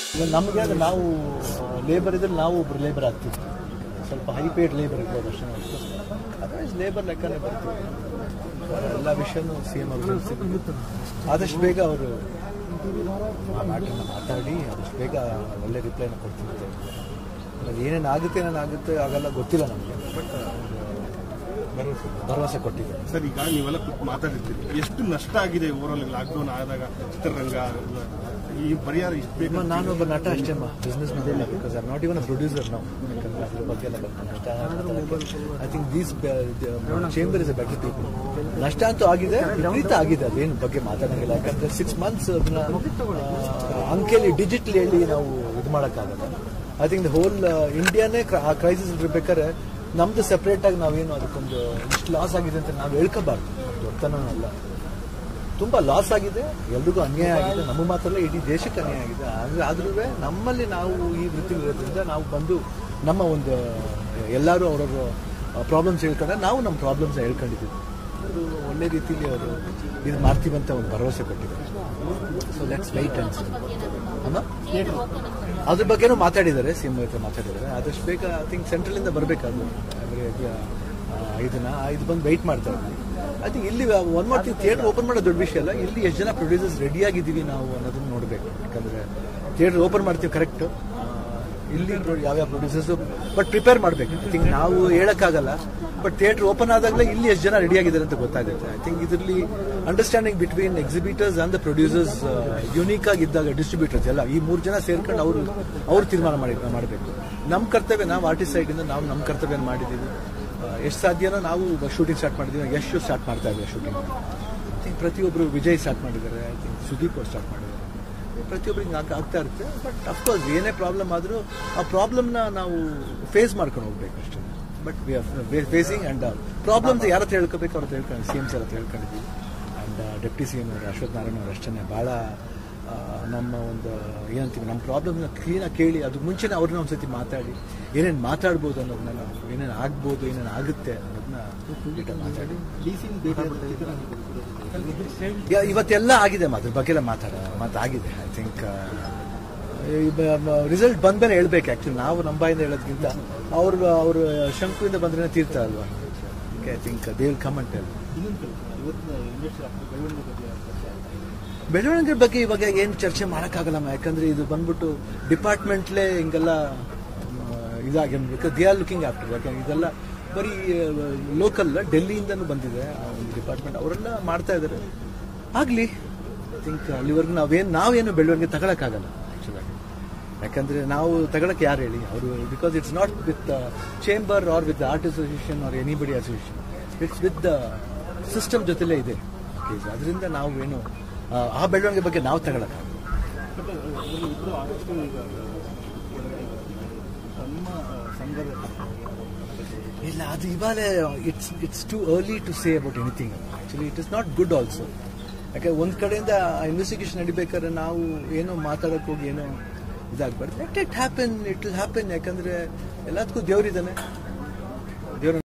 ಇವಾಗ ನಮಗೆ ಅಂದ್ರೆ ನಾವು ಲೇಬರ್ ಇದ್ರೆ ನಾವು ಒಬ್ರು ಲೇಬರ್ ಆಗ್ತಿದ್ವಿ ಸ್ವಲ್ಪ ಹೈ ಪೇಡ್ ಲೇಬರ್ ಇರ್ಬೋದು ಅಷ್ಟೇ ಅದರ್ವೈಸ್ ಲೇಬರ್ ಲೆಕ್ಕನೇ ಬರ್ತೀವಿ ಎಲ್ಲ ವಿಷಯನೂ ಸಿ ಎಮ್ ಅವರು ಆದಷ್ಟು ಬೇಗ ಅವರು ಆ ಮ್ಯಾಟ್ರನ್ನ ಮಾತಾಡಿ ಆದಷ್ಟು ಬೇಗ ಒಳ್ಳೆ ರಿಪ್ಲೈನ ಕೊಡ್ತೀನಿ ಅಂತ ಹೇಳಿದ್ದಾರೆ. ಅದು ಏನೇನು ಆಗುತ್ತೆ ಏನೇನು ಆಗುತ್ತೆ ಆಗಲ್ಲ ಗೊತ್ತಿಲ್ಲ ನಮಗೆ ಬಟ್ ಭರವಸೆ ಕೊಟ್ಟಿದ್ದಾರೆ ಸರ್ ಈಗ ನೀವೆಲ್ಲ ಕೂತ್ ಮಾತಾಡಿರ್ತೀರಿ ಎಷ್ಟು ನಷ್ಟ ಆಗಿದೆ ಓವರಾಲ್ ಲಾಕ್ಡೌನ್ ಆದಾಗ ಚಿತ್ರರಂಗ ಈ ಪರಿಹಾರ ಇಷ್ಟು ಬೇಕು ಅಮ್ಮ, ನಾನೊಬ್ಬ ನಟ ಅಷ್ಟೇ businessman because I not even producer ನಾವು ಯಾಕಂದ್ರೆ ಅದ್ರ ಬಗ್ಗೆ ಎಲ್ಲ ಸ್ವಲ್ಪ ನಷ್ಟ I think these chamber is a better people ನಷ್ಟ ಅಂತೂ ಆಗಿದೆ ವಿಪರೀತ ಆಗಿದೆ ಅದೇನು ಬಗ್ಗೆ ಮಾತಾಡೋಂಗಿಲ್ಲ ಯಾಕಂದ್ರೆ ಸಿಕ್ಸ್ ಮಂತ್ಸ್ ಅದನ್ನ ಆ, ಅಂಕೆಲಿ ಡಿಜಿಟಲ್ ಹೇಳಿ ನಾವು ಇದು ಮಾಡೋಕ್ಕಾಗಲ್ಲ ಐ ಥಿಂಕ್ ದ ಹೋಲ್ ಇಂಡಿಯಾನೇ ಆ ಕ್ರೈಸಿಸ್ ಇರ್ಬೇಕಾದ್ರೆ ನಮ್ದು ಸೆಪರೇಟ್ ಆಗಿ ನಾವೇನು ಅದಕ್ಕೊಂದು ಇಷ್ಟು ಲಾಸ್ ಆಗಿದೆ ಅಂತ ನಾವು ಹೇಳ್ಕೋಬಾರ್ದು ದೊಡ್ಡತನೂ ಅಲ್ಲ ತುಂಬಾ ಲಾಸ್ ಆಗಿದೆ ಎಲ್ರಿಗೂ ಅನ್ಯಾಯ ಆಗಿದೆ ನಮ್ಮ ಮಾತ್ರ ಅಲ್ಲ ಇಡೀ ದೇಶಕ್ಕೆ ಅನ್ಯಾಯ ಆಗಿದೆ ಆದರೆ ಆದ್ರೂ ನಮ್ಮಲ್ಲಿ ನಾವು ಈ ವೃತ್ತಿ ಇರೋದ್ರಿಂದ ನಾವು ಬಂದು ನಮ್ಮ ಒಂದು ಎಲ್ಲರೂ ಅವರವ್ರ ಪ್ರಾಬ್ಲಮ್ಸ್ ಹೇಳ್ಕೊಂಡ್ರೆ ನಾವು ನಮ್ಮ ಪ್ರಾಬ್ಲಮ್ಸ್ ಹೇಳ್ಕೊಂಡಿದ್ದೀವಿ ಅದು ಒಳ್ಳೆ ರೀತಿಯಲ್ಲಿ ಅವರು ಇದು ಮಾಡ್ತೀವಂತ ಒಂದು ಭರವಸೆ ಕೊಟ್ಟಿದ್ದಾರೆ ಸೊ ಲೆಟ್ಸ್ ವೈಟ್ ಅಂಡ್ ಅಮ್ಮ ಅದ್ರ ಬಗ್ಗೆನೂ ಮಾತಾಡಿದ್ದಾರೆ ಸಿ ಎಂ ಹತ್ರ ಮಾತಾಡಿದ್ದಾರೆ ಆದಷ್ಟು ಬೇಗ ಐ ಥಿಂಕ್ ಸೆಂಟ್ರಲಿಂದ ಬರಬೇಕಾದ್ರು ಇದನ್ನ ಇದು ಬಂದು ವೆಯ್ಟ್ ಮಾಡ್ತಾ ಇದ್ವಿ ಐ ಥಿಂಕ್ ಇಲ್ಲಿ one more thing theatre open ಮಾಡೋ ದೊಡ್ಡ ವಿಷಯ ಅಲ್ಲ ಇಲ್ಲಿ ಎಷ್ಟು ಜನ ಪ್ರೊಡ್ಯೂಸರ್ಸ್ ರೆಡಿ ಆಗಿದ್ದೀವಿ ನಾವು ಅನ್ನೋದನ್ನ ನೋಡಬೇಕು ಯಾಕಂದ್ರೆ ಥಿಯೇಟರ್ ಓಪನ್ ಮಾಡ್ತೀವಿ ಕರೆಕ್ಟ್ ಇಲ್ಲಿ pro- ಯಾವ್ಯಾವ ಪ್ರೊಡ್ಯೂಸರ್ಸ್ ಬಟ್ ಪ್ರಿಪೇರ್ ಮಾಡಬೇಕು ಐ ಥಿಂಕ್ ನಾವು ಹೇಳಕ್ಕಾಗಲ್ಲ ಬಟ್ ಥಿಯೇಟರ್ ಓಪನ್ ಆದಾಗಲೇ ಇಲ್ಲಿ ಎಷ್ಟು ಜನ ರೆಡಿ ಆಗಿದ್ದಾರೆ ಅಂತ ಗೊತ್ತಾಗುತ್ತೆ ಐ ಥಿಂಕ್ ಇದರಲ್ಲಿ understanding between exhibitors and the producers unique ಆಗಿದ್ದಾಗ ಡಿಸ್ಟ್ರಿಬ್ಯೂಟರ್ಸ್ ಎಲ್ಲ ಈ ಮೂರು ಜನ ಸೇರ್ಕೊಂಡು ಅವರು ಅವ್ರು ತೀರ್ಮಾನ ಮಾಡಿ ಮಾಡಬೇಕು ನಮ್ಮ ಕರ್ತವ್ಯ ನಾವು ಆರ್ಟಿಸ್ಟ್ ಸೈಡಿಂದ ನಾವು ನಮ್ಮ ಕರ್ತವ್ಯ ಮಾಡಿದ್ದೀವಿ ಎಷ್ಟು ಸಾಧ್ಯನೋ ನಾವು ಶೂಟಿಂಗ್ ಸ್ಟಾರ್ಟ್ ಮಾಡಿದ್ದೀವಿ ಯಶ್ ಸ್ಟಾರ್ಟ್ ಮಾಡ್ತಾ ಇದ್ದೀವಿ ಶೂಟಿಂಗ್ ಐ ಥಿಂಕ್ ಪ್ರತಿಯೊಬ್ಬರು ವಿಜಯ್ ಸ್ಟಾರ್ಟ್ ಮಾಡಿದ್ದಾರೆ ಐ ಥಿಂಕ್ ಸುದೀಪ್ ಅವ್ರು ಸ್ಟಾರ್ಟ್ ಮಾಡಿದ್ದಾರೆ ಪ್ರತಿಯೊಬ್ಬರಿಗೆ ಆಗ ಆಗ್ತಾ ಇರುತ್ತೆ ಬಟ್ ಅಫ್ಕೋರ್ಸ್ ಏನೇ ಪ್ರಾಬ್ಲಮ್ ಆದರೂ ಆ ಪ್ರಾಬ್ಲಮ್ನ ನಾವು ಫೇಸ್ ಮಾಡ್ಕೊಂಡು ಹೋಗ್ಬೇಕು ಅಷ್ಟೇ but we are facing and problems ಯಾರ ಹತ್ರ ಹೇಳ್ಕೋಬೇಕು ಅವ್ರ ಹತ್ರ ಹೇಳ್ಕೊಂಡು ಸಿ ಎಮ್ ಸರ್ ಹತ್ರ ಹೇಳ್ಕೊಂಡಿದ್ದೀವಿ ಆ್ಯಂಡ್ ಡೆಪ್ಟಿ ಸಿ ಎಮ್ ಅವರು ಅಶ್ವಥ್ ನಾರಾಯಣ ಅವರು ಅಷ್ಟೇ ಭಾಳ ಆ, ನಮ್ಮ ಒಂದು ಏನಂತೀವಿ ನಮ್ಮ ಪ್ರಾಬ್ಲಮ್ನ ಕ್ಲೀನಾಗಿ ಕೇಳಿ ಅದು ಮುಂಚೆನೇ ಅವ್ರನ್ನ ಒಂದ್ಸತಿ ಮಾತಾಡಿ ಏನೇನು ಮಾತಾಡ್ಬೋದು ಅನ್ನೋದನ್ನ ನಾವು ಏನೇನು ಆಗ್ಬೋದು ಏನೇನು ಆಗುತ್ತೆ ಅನ್ನೋದನ್ನ ನೀಟಾಗಿ ಮಾತಾಡಿ ಯಾ- ಇವತ್ತೆಲ್ಲ ಆಗಿದೆ ಮಾ- ಅದ್ರ ಬಗ್ಗೆ ಎಲ್ಲ ಮಾತಾಡ ಮಾತಾಗಿದೆ ಐ ಥಿಂಕ್ ರಿಸಲ್ಟ್ ಬಂದ್ಮೇಲೆ ಹೇಳ್ಬೇಕು ಆ್ಯಕ್ಚುಲಿ ನಾವು ನಮ್ಮ ಬಾಯಿಂದ ಹೇಳೋದ್ಕಿಂತ ಅವ್ರು ಅವರು ಶಂಕುವಿಂದ ಬಂದ್ರೆ ತೀರ್ಥ ಅಲ್ವಾ I think they will come and ಬೆಳವಣಿಗೆ ಬಗ್ಗೆ ಇವಾಗ ಏನು ಚರ್ಚೆ ಮಾಡೋಕ್ಕಾಗಲ್ಲಮ್ಮ ಯಾಕಂದ್ರೆ ಇದು ಬಂದ್ಬಿಟ್ಟು ಡಿಪಾರ್ಟ್ಮೆಂಟ್ಲೇ ಹಿಂಗೆಲ್ಲ ಇದಾಗಿ because they are looking after ಯಾಕಂದ್ರೆ ಇದೆಲ್ಲ ಬರೀ ಲೋಕಲ್ ಡೆಲ್ಲಿಯಿಂದನೂ ಬಂದಿದೆ ಆ ಒಂದು ಡಿಪಾರ್ಟ್ಮೆಂಟ್ ಅವರೆಲ್ಲ ಮಾಡ್ತಾ ಇದ್ದಾರೆ ಆಗಲಿ ಐ ಥಿಂಕ್ ಅಲ್ಲಿವರೆಗೂ ನಾವೇನು ನಾವೇನು ಬೆಳವಣಿಗೆ ತಗೊಳಕ್ಕಾಗಲ್ಲ ಆ್ಯಕ್ಚುಲಾಗಿ ಯಾಕಂದ್ರೆ ನಾವು ತಗೊಳಕ್ಕೆ ಯಾರು ಹೇಳಿ ಅವರು because it's not with chamber or with art association or anybody association it's with the system ಜೊತೆಲೇ ಇದೆ ಅದರಿಂದ ನಾವು ಏನು ಆ, ಆ ಬೆಳವಣಿಗೆ ಬಗ್ಗೆ ನಾವು ತಗೊಳಕ್ಕಾಗಲ್ಲ ಇಲ್ಲ ಅದು ಇವಾಗ it's it's too early to say about anything actually it is not good also ಯಾಕೆ ಒಂದ್ ಕಡೆಯಿಂದ ಇನ್ವೆಸ್ಟಿಗೇಷನ್ ನಡಿಬೇಕಾದ್ರೆ ನಾವು ಏನೋ ಮಾತಾಡಕ್ ಹೋಗಿ ಏನೋ ಇದಾಗಬಾರ್ದು let it happen it will happen ಯಾಕಂದ್ರೆ ಎಲ್ಲದಕ್ಕೂ ದೇವರಿದ್ದಾನೆ